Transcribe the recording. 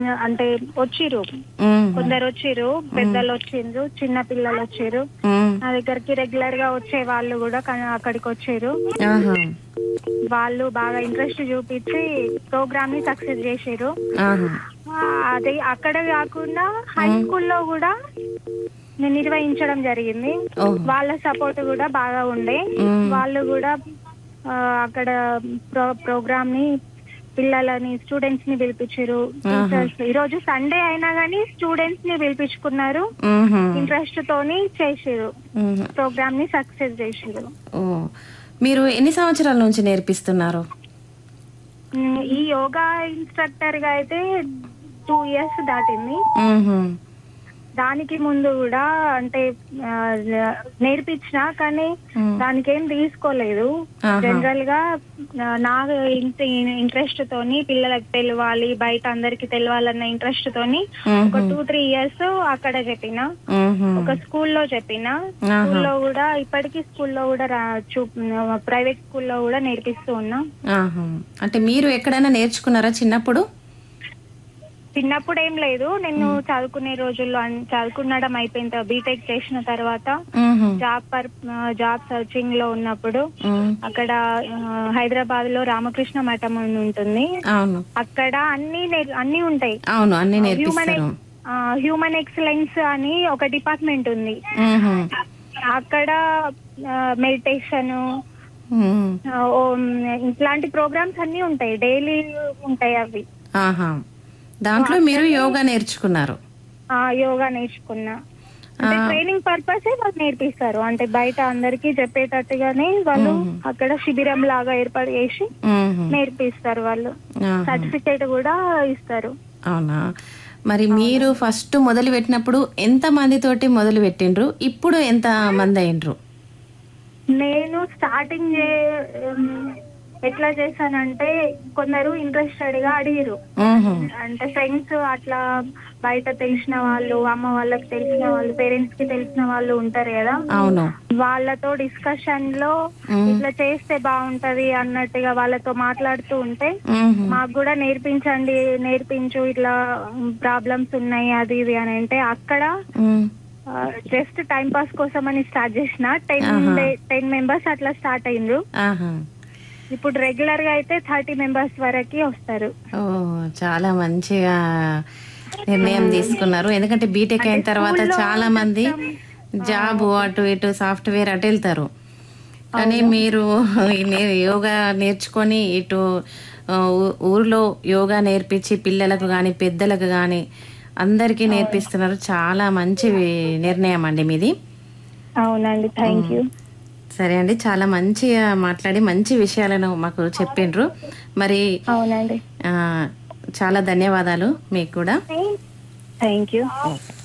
అంటే వచ్చిర్రు ఉమ్, కొందరు వచ్చిర్రు పెద్దలు వచ్చిండ్రు చిన్న పిల్లలు వచ్చిర్రు ఉమ్, నా దగ్గరికి రెగ్యులర్ గా వచ్చే వాళ్ళు కూడా క- అక్కడికి వచ్చారు ఆహా, వాళ్ళు బాగా ఇంట్రెస్ట్ చూపించి ప్రోగ్రామ్ ని సక్సెస్ చేసారు ఆహా, అదే అక్కడ కాకుండా హై స్కూల్లో కూడా నేను నిర్వహించడం జరిగింది ఓహో. వాళ్ళ సపోర్ట్ కూడా బాగా ఉండే మ్మ్. వాళ్ళు కూడా ఆ, అక్కడ ప్రో ప్రోగ్రామ్ ని పిల్లలని స్టూడెంట్స్ ని పిలిపించారు టీచర్స్ ఈ రోజు సండే అయినా గానీ స్టూడెంట్స్ ని పిలిపించుకున్నారు ఉహు, ఇంట్రెస్ట్ తోని చేసారు ఉహు. ప్రోగ్రామ్ ని సక్సెస్ చేసారు ఓ మీరు ఎన్ని సంవత్సరాల నుంచి నేర్పిస్తున్నారు మ్, ఈ యోగా ఇన్స్ట్రక్టర్ గా అయితే టూ ఇయర్స్ దాటింది ఉహు, దానికి ముందు కూడా అంటే ఆ, నేర్పించిన కానీ మ్. దానికి ఏం తీసుకోలేదు ఆహా. జనరల్ గా ఆ, నా ఇంట్రెస్ట్ తోని పిల్లలకు తెలియాలి బయట అందరికి తెలియాలన్న ఇంట్రెస్ట్ తోని ఒక ఉహు, టూ త్రీ ఇయర్స్ అక్కడ చెప్పిన ఉహు. ఒక స్కూల్లో చెప్పిన ఆహా. స్కూల్లో కూడా ఇప్పటికీ స్కూల్లో కూడా రా- చూ ప్రైవేట్ స్కూల్లో కూడా నేర్పిస్తూ ఉన్నా ఆహా. అంటే మీరు ఎక్కడైనా నేర్చుకున్నారా చిన్నప్పుడు చిన్నప్పుడు ఏం లేదు నేను చదువుకునే రోజుల్లో అన్- చదువుకునడం అయిపోయిన తర్వాత బీటెక్ చేసిన తర్వాత ఉహు, జాబ్ పర్ జాబ్ సర్చింగ్ లో ఉన్నప్పుడు ఉమ్, అక్కడ హైదరాబాద్ లో రామకృష్ణ మఠం అని ఉంటుంది అవును అక్కడ అన్ని నేర్- అన్ని ఉంటాయి అవును అన్ని హ్యూమన్ నేర్పిస్తారు హ్యూమన్ ఎక్సలెన్స్ అని ఒక డిపార్ట్మెంట్ ఉంది ఉహు, అక్కడ మెడిటేషన్ ఉమ్, ఇట్లాంటి ప్రోగ్రామ్స్ అన్ని ఉంటాయి డైలీ ఉంటాయి అవి ఆహా దాంట్లో మీరు యోగా నేర్చుకున్నారు ఆ యోగా నేర్చుకున్నా అంటే ట్రైనింగ్ పర్పస్ వాళ్ళు నేర్పిస్తారు అంటే బయట అందరికి చెప్పేటట్టుగానే వాళ్ళు అక్కడ శిబిరం లాగా ఏర్పాటు చేసి ఉహు, నేర్పిస్తారు వాళ్ళు ఆహా. సర్టిఫికేట్ కూడా ఇస్తారు అవునా మరి మీరు ఫస్ట్ మొదలు పెట్టినప్పుడు ఎంత మందితోటి మొదలు పెట్టిండ్రు ఇప్పుడు ఎంత మంది అయిండ్రు నేను స్టార్టింగ్ చే- ఉమ్, ఎట్లా చేశానంటే కొందరు ఇంట్రెస్టెడ్ గా అడిగారు ఉహు, అంటే ఫ్రెండ్స్ అట్లా బయట తెలిసిన వాళ్ళు అమ్మ వాళ్ళకి తెలిసిన వాళ్ళు పేరెంట్స్ కి తెలిసిన వాళ్ళు ఉంటారు కదా అవును వాళ్ళతో డిస్కషన్ లో మ్మ్. ఇట్లా చేస్తే బాగుంటది అన్నట్టుగా వాళ్ళతో మాట్లాడుతూ ఉంటే ఉహు, మాకు కూడా నేర్పించండి నేర్పించు ఇట్లా ప్రాబ్లమ్స్ ఉన్నాయి అది ఇది అని అంటే అక్కడ ఉమ్, జస్ట్ టైం పాస్ కోసం అని స్టార్ట్ చేసిన టెన్ ఆహా. టెన్ మెంబర్స్ అట్లా స్టార్ట్ అయిండ్రు ఆహా ఇప్పుడు రెగ్యులర్ గా అయితే థర్టీ మెంబర్స్ వరకు వస్తారు ఓ చాలా మంచిగా నిర్ణయం తీసుకున్నారు ఎందుకంటే బీటెక్ అయిన తర్వాత చాలా మంది జాబ్ అటు ఇటు సాఫ్ట్వేర్ అటు వెళ్తారు కానీ మీరు ఈ నే- యోగా నేర్చుకొని ఇటు ఆ, ఊ- ఊర్లో యోగా నేర్పించి పిల్లలకు కానీ పెద్దలకు కానీ అందరికీ నేర్పిస్తున్నారు చాలా మంచి నిర్ణయం అండి మీది అవునండి థ్యాంక్ యూ సరే అండి చాలా మంచిగా మాట్లాడి మంచి విషయాలను మాకు చెప్పిండ్రు మరి అవునండి ఆ, చాలా ధన్యవాదాలు మీకు కూడా థ్యాంక్ యూ ఓకే